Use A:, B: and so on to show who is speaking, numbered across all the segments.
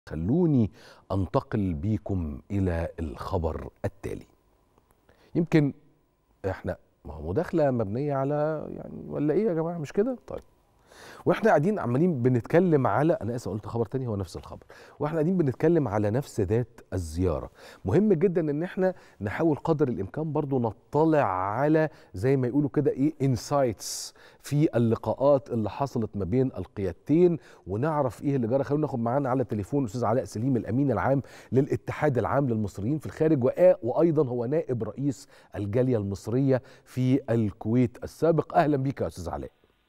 A: خلوني انتقل بيكم الى الخبر التالي يمكن احنا ما هو مداخله مبنيه على يعني ولا ايه يا جماعه مش كده طيب واحنا قاعدين عمالين بنتكلم على انا اسف قلت خبر تاني هو نفس الخبر واحنا قاعدين بنتكلم على نفس ذات الزياره مهم جدا ان احنا نحاول قدر الامكان برضو نطلع على زي ما يقولوا كده ايه انسايتس في اللقاءات اللي حصلت ما بين القيادتين ونعرف ايه اللي جرى خلونا ناخد معانا على التليفون الاستاذ علاء سليم الامين العام للاتحاد العام للمصريين في الخارج وايضا هو نائب رئيس الجاليه المصريه في الكويت السابق اهلا بيك يا استاذ علاء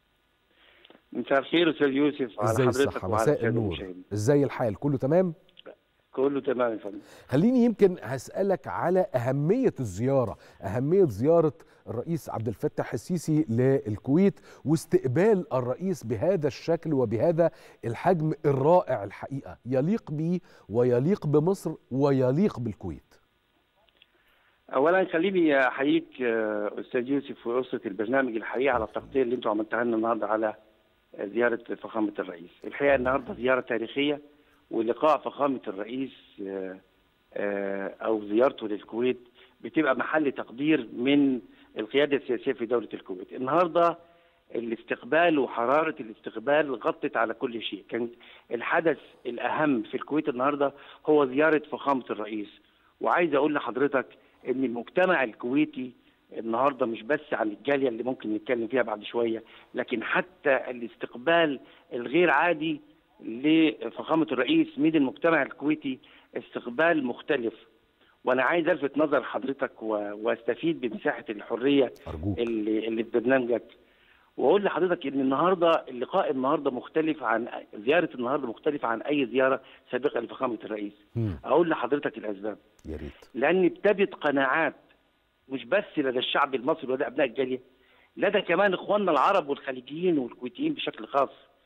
B: مساء الخير استاذ يوسف على
A: ازاي
B: حضرتك
A: الصحه
B: وعلى
A: مساء
B: السادة
A: النور
B: المشاهدين.
A: ازاي الحال كله تمام
B: كله تمام يا فندم
A: خليني يمكن هسألك على أهمية الزيارة أهمية زيارة الرئيس عبد الفتاح السيسي للكويت واستقبال الرئيس بهذا الشكل وبهذا الحجم الرائع الحقيقة يليق به ويليق بمصر ويليق بالكويت
B: اولا خليني احييك آه، استاذ يوسف واسره البرنامج الحقيقه على التغطيه اللي انتم عملتها لنا النهارده على آه، زياره فخامه الرئيس الحقيقه النهارده زياره تاريخيه ولقاء فخامه الرئيس آه، آه، او زيارته للكويت بتبقى محل تقدير من القياده السياسيه في دوله الكويت النهارده الاستقبال وحراره الاستقبال غطت على كل شيء كان الحدث الاهم في الكويت النهارده هو زياره فخامه الرئيس وعايز اقول لحضرتك ان المجتمع الكويتي النهارده مش بس عن الجاليه اللي ممكن نتكلم فيها بعد شويه لكن حتى الاستقبال الغير عادي لفخامه الرئيس من المجتمع الكويتي استقبال مختلف وانا عايز الفت نظر حضرتك و- واستفيد بمساحه الحريه
A: أرجوك
B: اللي اللي في برنامجك واقول لحضرتك ان النهارده اللقاء النهارده مختلف عن زياره النهارده مختلفه عن اي زياره سابقه لفخامه الرئيس
A: مم.
B: اقول لحضرتك الاسباب
A: يا ريت
B: لان ابتدت قناعات مش بس لدى الشعب المصري ولدى ابناء الجاليه لدى كمان اخواننا العرب والخليجيين والكويتيين بشكل خاص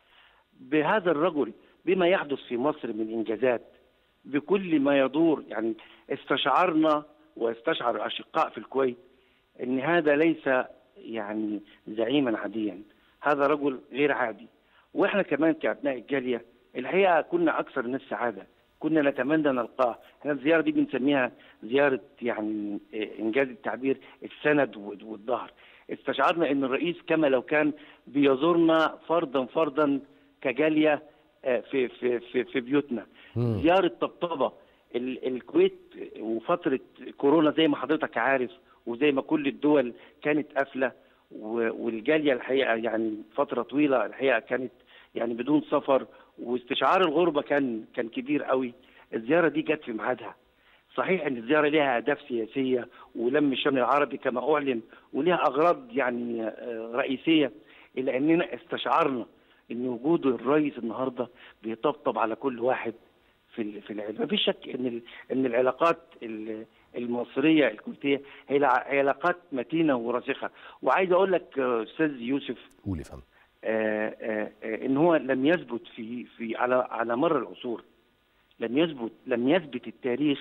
B: بهذا الرجل بما يحدث في مصر من انجازات بكل ما يدور يعني استشعرنا واستشعر الاشقاء في الكويت ان هذا ليس يعني زعيما عاديا هذا رجل غير عادي واحنا كمان كابناء الجاليه الحقيقه كنا اكثر الناس سعاده كنا نتمنى نلقاه احنا الزياره دي بنسميها زياره يعني إيه، انجاز التعبير السند وال- والظهر استشعرنا ان الرئيس كما لو كان بيزورنا فردا فردا كجاليه آه، في في في, في بيوتنا
A: مم.
B: زياره طبطبه ال- الكويت وفتره كورونا زي ما حضرتك عارف وزي ما كل الدول كانت قافله و- والجاليه الحقيقه يعني فتره طويله الحقيقه كانت يعني بدون سفر واستشعار الغربه كان كان كبير قوي الزياره دي جت في ميعادها صحيح ان الزياره لها اهداف سياسيه ولم الشمل العربي كما اعلن ولها اغراض يعني آه، رئيسيه الا اننا استشعرنا ان وجود الرئيس النهارده بيطبطب على كل واحد في ال- في العلم مفيش شك ان ال- ان العلاقات ال- المصريه الكويتيه هي لع- علاقات متينه وراسخه وعايز اقول لك آه، استاذ يوسف
A: قول يا فندم
B: آه، آه، آه، ان هو لم يثبت في في على على مر العصور لم يثبت لم يثبت التاريخ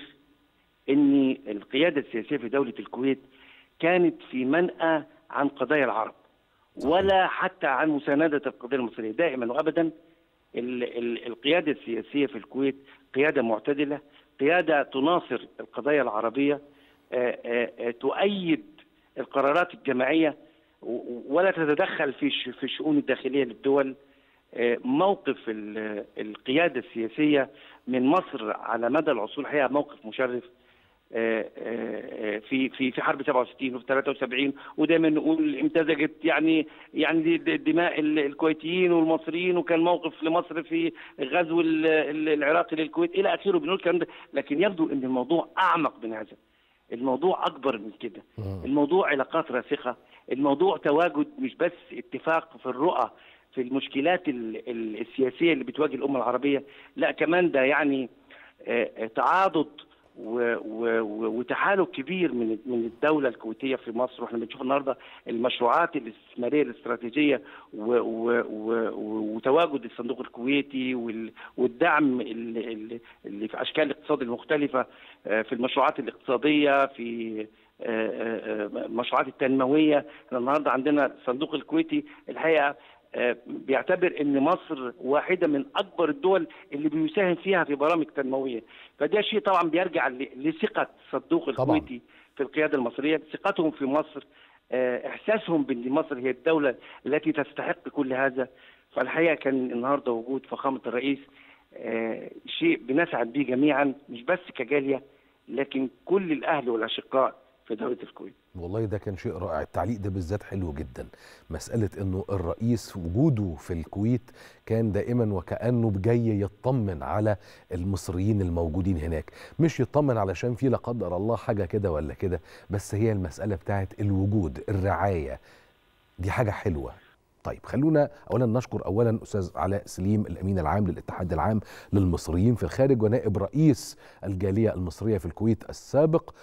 B: ان القياده السياسيه في دوله الكويت كانت في منأى عن قضايا العرب ولا حتى عن مسانده القضيه المصريه دائما وابدا ال ال القياده السياسيه في الكويت قياده معتدله قياده تناصر القضايا العربيه آه، آه، آه، تؤيد القرارات الجماعيه و- ولا تتدخل في ش- في الشؤون الداخليه للدول آه، موقف ال- القياده السياسيه من مصر على مدى العصور الحقيقه موقف مشرف آه، آه، في في في حرب 67 وفي 73 ودايما نقول امتزجت يعني يعني دي- دي- دماء ال- الكويتيين والمصريين وكان موقف لمصر في غزو ال- ال- العراقي للكويت الى اخره بنقول الكلام ده لكن يبدو ان الموضوع اعمق من هذا الموضوع اكبر من كده
A: مم.
B: الموضوع علاقات راسخه الموضوع تواجد مش بس اتفاق في الرؤى في المشكلات ال- ال- السياسيه اللي بتواجه الامه العربيه لا كمان ده يعني آه، آه، تعاضد و- و- و- وتحالف كبير من من الدوله الكويتيه في مصر واحنا بنشوف النهارده المشروعات الاستثماريه الاستراتيجيه و- و- و- و- وتواجد الصندوق الكويتي وال- والدعم اللي, اللي- اللي في اشكال الاقتصاد المختلفه آه، في المشروعات الاقتصاديه في المشروعات التنمويه احنا النهارده عندنا الصندوق الكويتي الحقيقه آه، بيعتبر ان مصر واحده من اكبر الدول اللي بيساهم فيها في برامج تنمويه فده شيء طبعا بيرجع ل- لثقه صدوق
A: طبعاً.
B: الكويتي في القياده المصريه ثقتهم في مصر آه، احساسهم بان مصر هي الدوله التي تستحق كل هذا فالحقيقه كان النهارده وجود فخامه الرئيس آه، شيء بنسعد به جميعا مش بس كجاليه لكن كل الاهل والاشقاء في دوله الكويت
A: والله ده كان شيء رائع التعليق ده بالذات حلو جدا مسألة انه الرئيس وجوده في الكويت كان دائما وكأنه جاي يطمن على المصريين الموجودين هناك مش يطمن علشان في لا قدر الله حاجة كده ولا كده بس هي المسألة بتاعت الوجود الرعاية دي حاجة حلوة طيب خلونا اولا نشكر اولا استاذ علاء سليم الامين العام للاتحاد العام للمصريين في الخارج ونائب رئيس الجاليه المصريه في الكويت السابق